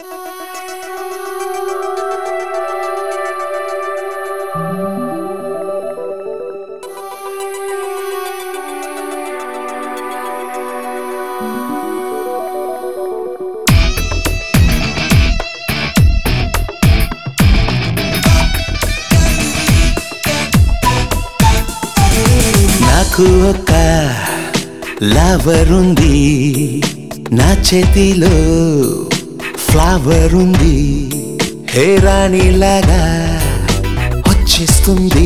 నాకు ఒక లవర్ ఉంది నా చేతిలో ఫ్లవర్ ఉంది హే రాణిలాగా వచ్చేస్తుంది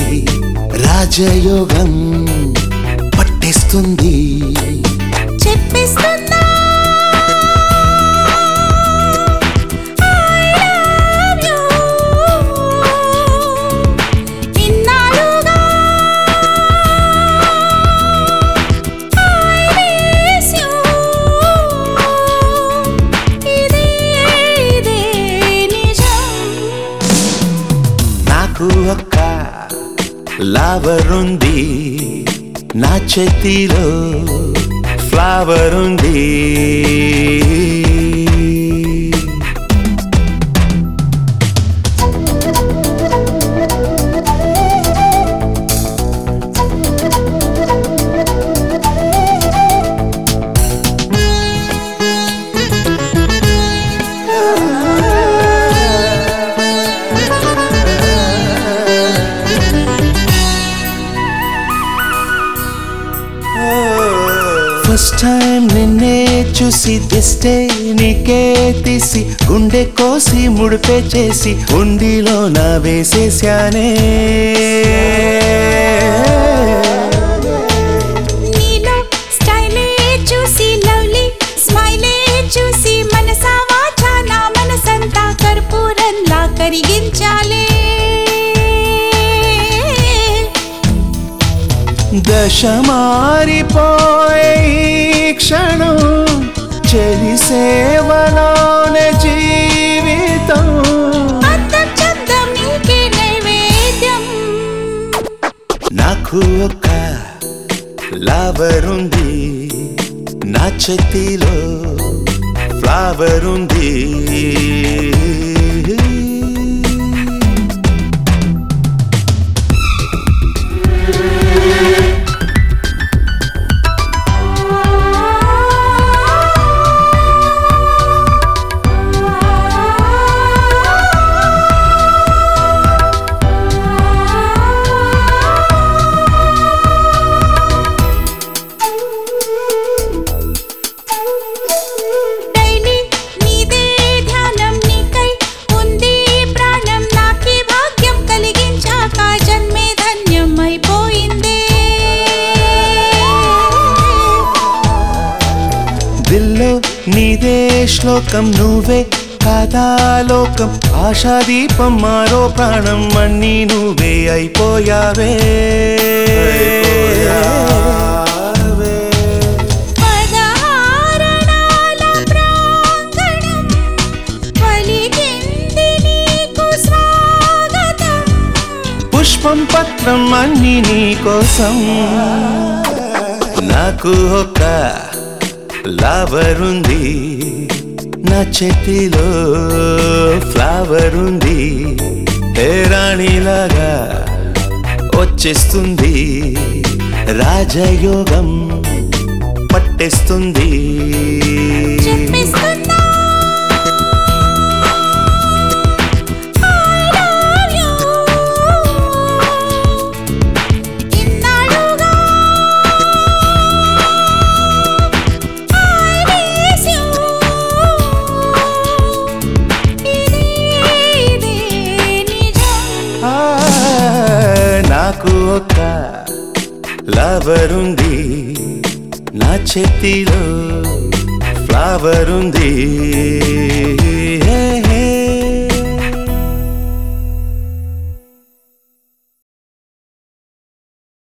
రాజయోగం పట్టేస్తుంది చెప్పిస్తున్నా I love you. ఇన్నాళ్ళుగా I miss you. ఇదే ఇదే నిజం నాకు ఒక లవర్ ఉంది నా చేతిలో ఫ్లవర్ ఉంది ఫస్ట్ టైం నిన్నే చూసి దిస్తే నీకే తీసి గుండె కోసి ముడిపే చేసి ఉండిలో నా వేసేశానే నీలో స్టైలే చూసి లవ్లీ స్మైలే చూసి మనసా వాచా నా మనసంతా కర్పూరంలా కరిగించాలే దశ మారిపోయే ఈ క్షణం చెలి సేవలోనే జీవితం అందం చందం నీకే నైవేద్యం నాకు ఒక లవర్ ఉంది నా చేతిలో ఫ్లవర్ ఉంది డైలీ నీదే ధ్యానం నీకై ఉంది ప్రాణం నాకి భాగ్యం కలిగించాక జన్మే ధన్యం అయిపోయిందే దిల్లో నీదే శ్లోకం నువ్వే కాదా లోకం ఆశాదీపం మారో ప్రాణం అన్నీ నువ్వే అయిపోయావే పదహారణాల ప్రాంగణం పలికింది నీకు స్వాగతం పుష్పం పత్రం అన్ని నీ కోసం నాకు ఒక లవర్ ఉంది నా చేతిలో ఫ్లవర్ ఉంది ఏ రాణిలాగా వచ్చేస్తుంది రాజయోగం పట్టేస్తుంది చెప్పిస్తున్నా I love you. ఇన్నాళ్ళుగా I miss you. ఇదే ఇదే నిజం ఆ, నాకు ఒక లవర్ ఉంది నా చేతిలో ఫ్లవర్ ఉంది హే,